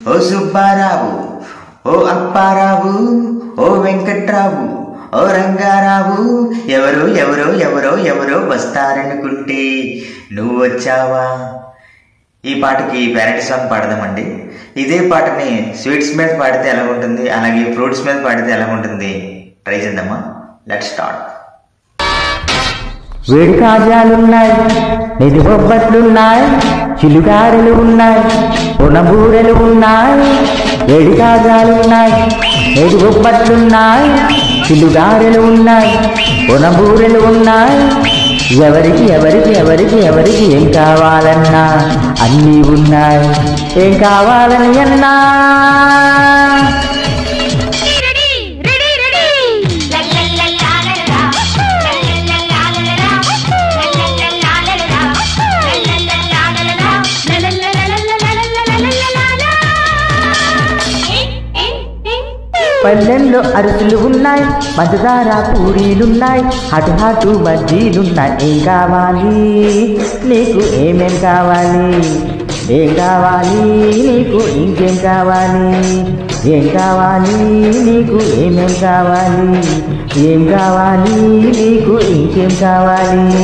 ఓ సుబ్బారావు ఓ అప్పారావు ఓ వెంకట్రావు ఓ రంగారావు ఎవరో ఎవరో ఎవరో ఎవరో వస్తారనుకుంటే నువ్వు వచ్చావా ఈ పాటకి వెరైటీ సాంగ్ పాడదామండి ఇదే పాటని స్వీట్స్ మీద పాడితే ఎలా ఉంటుంది అలాగే ఫ్రూట్స్ మీద పాడితే ఎలా ఉంటుంది ట్రై చేద్దామా లెట్ స్టార్ట్ వేడి కాజాలున్నాయి నెది బొబ్బట్లున్నాయి చిలుగారెలు ఉన్నాయి ఉనబూరెలు ఉన్నాయి వేడి కాజాలున్నాయి నెది బొబ్బట్లున్నాయి చిలుగారెలు ఉన్నాయి ఉనబూరెలు ఉన్నాయి ఎవరికి ఎవరికి ఎవరికి ఎవరికి ఏం కావాలన్నా అన్నీ ఉన్నాయి ఏం కావాలని అన్నా రెడీ రెడీ రెడీ లల్లల్లల్లాలలా లల్లల్లల్లాలలా లల్లల్లల్లాలలా లల్లల్లల్లాలలా లల్లల్లల్లాలలా ఏ ఏ ఏ పల్లెల్లో అరుసులు ఉన్నాయి పంచదార పూరీలున్నాయి అటు హాటు బజ్జీలున్నాయి ఏం కావాలి నీకు ఏమేం కావాలి ఏం కావాలి నీకు ఇంకేం కావాలి ఏం కావాలి నీకు ఏమేం కావాలి ఏం కావాలి నీకు ఇంకేం కావాలి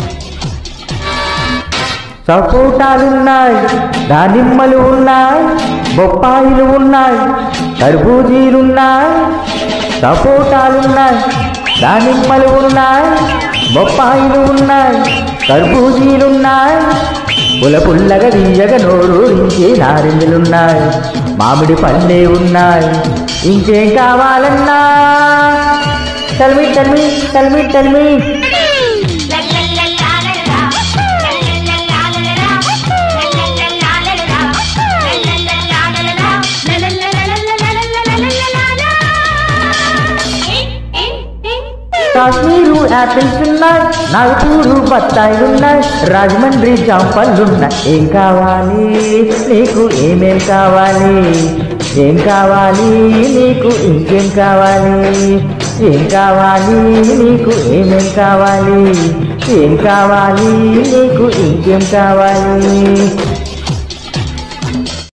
సపోటాలున్నాయి దానిమ్మలు ఉన్నాయి బొప్పాయిలు ఉన్నాయి కర్బూజీలున్నాయి సపోటాలున్నాయి దానిమ్మలు ఉన్నాయి బొప్పాయిలు ఉన్నాయి కర్బూజీలున్నాయి పుల పుల్లగా తీయగా నోరూరించే నారింజలున్నాయి మామిడి పండే ఉన్నాయి ఇంకేం కావాలన్నా తల్మి తల్మి తల్మి తల్మి లల్లల్లల్లాలలా లల్లల్లల్లాలలా లల్లల్లల్లాలలా లల్లల్లల్లాలలా లల్లల్లల్లాలలా ఏ ఏ ఏ కాశ్మీరు యాపిల్స్ ఉన్నాయి నాగపూరు బత్తాయిలున్నాయి రాజమండ్రి జాంపళ్ళున్నాయి ఏం కావాలి నీకు ఏమేం కావాలి ఏం కావాలి నీకు ఇంకేం కావాలి ఏం కావాలి నీకు ఏమేం కావాలి ఏం కావాలి నీకు ఇంకేం కావాలి